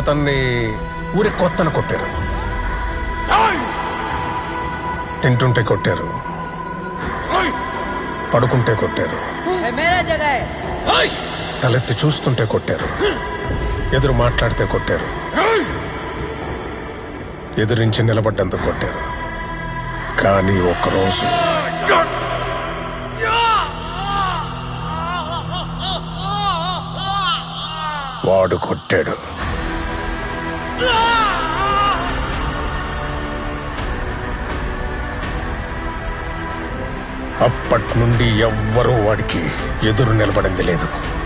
అతన్ని ఊరి కొత్తన కొట్టారు తింటుంటే కొట్టారు పడుకుంటే కొట్టారు ये मेरा जगह है తలెత్తి చూస్తుంటే కొట్టారు ఎదురు మాట్లాడితే కొట్టారు ఎదిరించి నిలబడ్డందుకు కొట్టారు కానీ ఒక్కరోజు వాడు కొట్టాడు అప్పటి నుండి ఎవ్వరూ వాడికి ఎదురు నిలబడింది లేదు